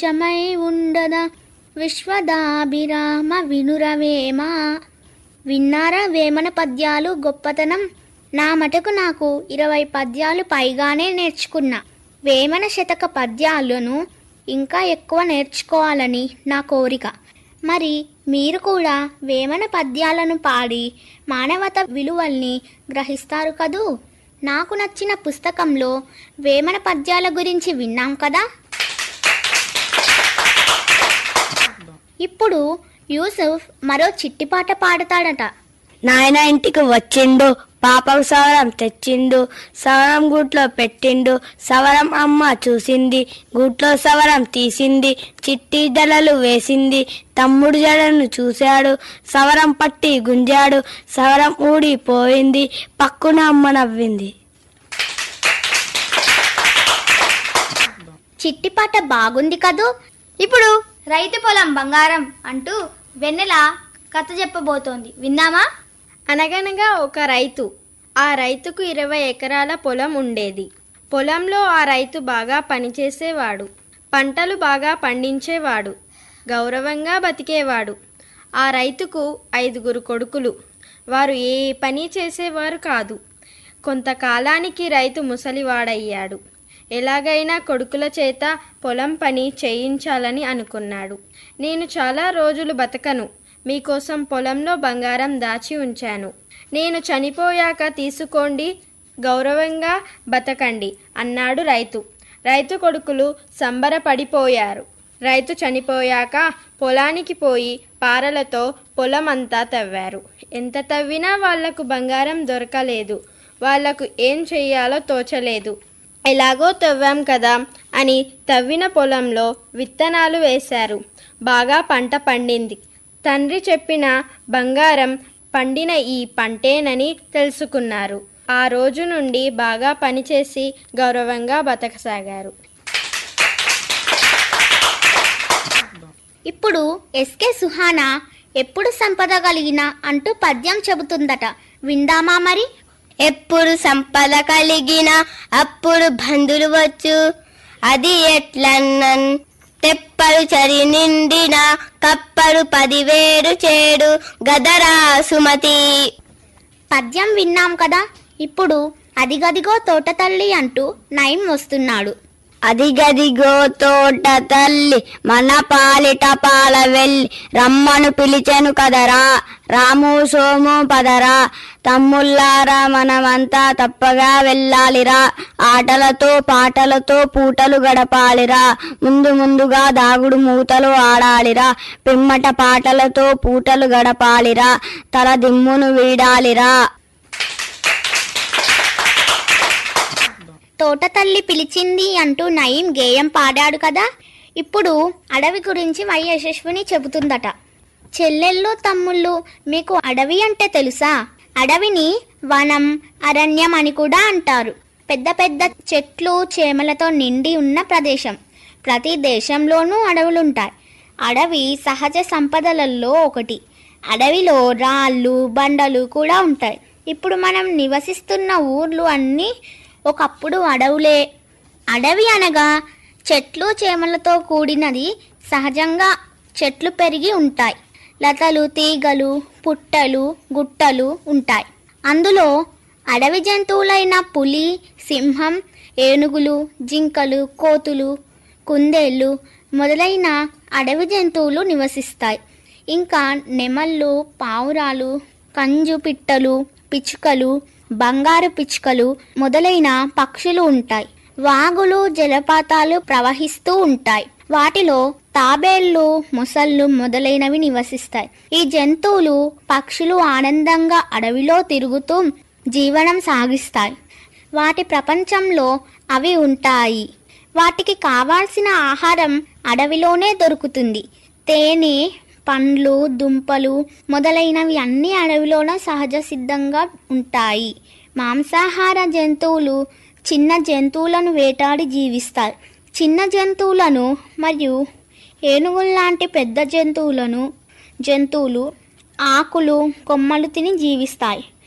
చమై ఉండద విశ్వదాభిరామ వినురవేమ విన్నారా వేమన పద్యాలు గొప్పతనం నా మటుకు నాకు ఇరవై పద్యాలు పైగానే నేర్చుకున్నా వేమన శతక పద్యాలను ఇంకా ఎక్కువ నేర్చుకోవాలని నా కోరిక మరి మీరు కూడా వేమన పద్యాలను పాడి మానవత విలువల్ని గ్రహిస్తారు కదూ నాకు నచ్చిన పుస్తకంలో వేమన పద్యాల గురించి విన్నాం కదా ఇప్పుడు యూసుఫ్ మరో చిట్టిపాట పాడతాడట నాయన ఇంటికి వచ్చిండు పాపకు సవరం తెచ్చిండు సవరం గూట్లో పెట్టిండు సవరం అమ్మ చూసింది గూట్లో సవరం తీసింది చిట్టి జడలు వేసింది తమ్ముడు జడను చూశాడు సవరం పట్టి గుంజాడు సవరం ఊడిపోయింది పక్కున అమ్మ నవ్వింది చిట్టిపాట బాగుంది కదూ ఇప్పుడు రైతు పొలం బంగారం అంటూ వెన్నెల కథ చెప్పబోతోంది విందామా అనగనగా ఒక రైతు ఆ రైతుకు ఇరవై ఎకరాల పొలం ఉండేది పొలంలో ఆ రైతు బాగా పనిచేసేవాడు పంటలు బాగా పండించేవాడు గౌరవంగా బతికేవాడు ఆ రైతుకు ఐదుగురు కొడుకులు వారు ఏ పని చేసేవారు కాదు కొంతకాలానికి రైతు ముసలివాడయ్యాడు ఎలాగైనా కొడుకుల చేత పొలం పని చేయించాలని అనుకున్నాడు నేను చాలా రోజులు బతకను మీకోసం పొలంలో బంగారం దాచి ఉంచాను నేను చనిపోయాక తీసుకోండి గౌరవంగా బతకండి అన్నాడు రైతు రైతు కొడుకులు సంబరపడిపోయారు రైతు చనిపోయాక పొలానికి పోయి పారలతో పొలమంతా తవ్వారు ఎంత తవ్వినా వాళ్లకు బంగారం దొరకలేదు వాళ్లకు ఏం చెయ్యాలో తోచలేదు ఎలాగో తవ్వాం కదా అని తవ్విన పొలంలో విత్తనాలు వేశారు బాగా పంట పండింది తండ్రి చెప్పిన బంగారం పండిన ఈ పంటేనని తెలుసుకున్నారు ఆ రోజు నుండి బాగా పనిచేసి గౌరవంగా బతకసాగారు ఇప్పుడు ఎస్కే సుహానా ఎప్పుడు సంపద కలిగిన అంటూ పద్యం చెబుతుందట విందామా మరి ఎప్పుడు సంపద కలిగిన అప్పుడు బంధులు వచ్చు అది ఎట్లన్నన్ తెప్పలు చరి నిండిన కప్పలు పదివేడు చేడు గదరా సుమతి పద్యం విన్నాం కదా ఇప్పుడు అదిగదిగో తోట తల్లి అంటూ నయం వస్తున్నాడు అదిగదిగో తోట తల్లి మన పాలిట పాల వెళ్ళి రమ్మను పిలిచెను కదరా రాము సోము పదరా తమ్ముళ్ళారా మనమంతా తప్పగా వెళ్ళాలిరా ఆటలతో పాటలతో పూటలు గడపాలిరా ముందు ముందుగా దాగుడు మూతలు ఆడాలిరా పిమ్మట పాటలతో పూటలు గడపాలిరా తల దిమ్మును వీడాలిరా తోట తల్లి పిలిచింది అంటూ నయీం గేయం పాడాడు కదా ఇప్పుడు అడవి గురించి వై యశస్విని చెబుతుందట చెల్లెళ్ళు తమ్ముళ్ళు మీకు అడవి అంటే తెలుసా అడవిని వనం అరణ్యం అని కూడా అంటారు పెద్ద పెద్ద చెట్లు చేమలతో నిండి ఉన్న ప్రదేశం ప్రతి దేశంలోనూ అడవులుంటాయి అడవి సహజ సంపదలలో ఒకటి అడవిలో రాళ్ళు బండలు కూడా ఉంటాయి ఇప్పుడు మనం నివసిస్తున్న ఊర్లు అన్నీ ఒకప్పుడు అడవులే అడవి అనగా చెట్లు చేమలతో కూడినది సహజంగా చెట్లు పెరిగి ఉంటాయి లతలు తీగలు పుట్టలు గుట్టలు ఉంటాయి అందులో అడవి జంతువులైన పులి సింహం ఏనుగులు జింకలు కోతులు కుందేళ్ళు మొదలైన అడవి జంతువులు నివసిస్తాయి ఇంకా నెమళ్ళు పావురాలు కంజు పిట్టలు పిచ్చుకలు బంగారు పిచ్చుకలు మొదలైన పక్షులు ఉంటాయి వాగులు జలపాతాలు ప్రవహిస్తూ ఉంటాయి వాటిలో తాబేళ్లు మొసళ్ళు మొదలైనవి నివసిస్తాయి ఈ జంతువులు పక్షులు ఆనందంగా అడవిలో తిరుగుతూ జీవనం సాగిస్తాయి వాటి ప్రపంచంలో అవి ఉంటాయి వాటికి కావాల్సిన ఆహారం అడవిలోనే దొరుకుతుంది తేనె పండ్లు దుంపలు మొదలైనవి అన్ని అడవిలోనే సహజ సిద్ధంగా ఉంటాయి మాంసాహార జంతువులు చిన్న జంతువులను వేటాడి జీవిస్తాయి చిన్న జంతువులను మరియు ఏనుగుల్లాంటి పెద్ద జంతువులను జంతువులు ఆకులు కొమ్మలు తిని జీవిస్తాయి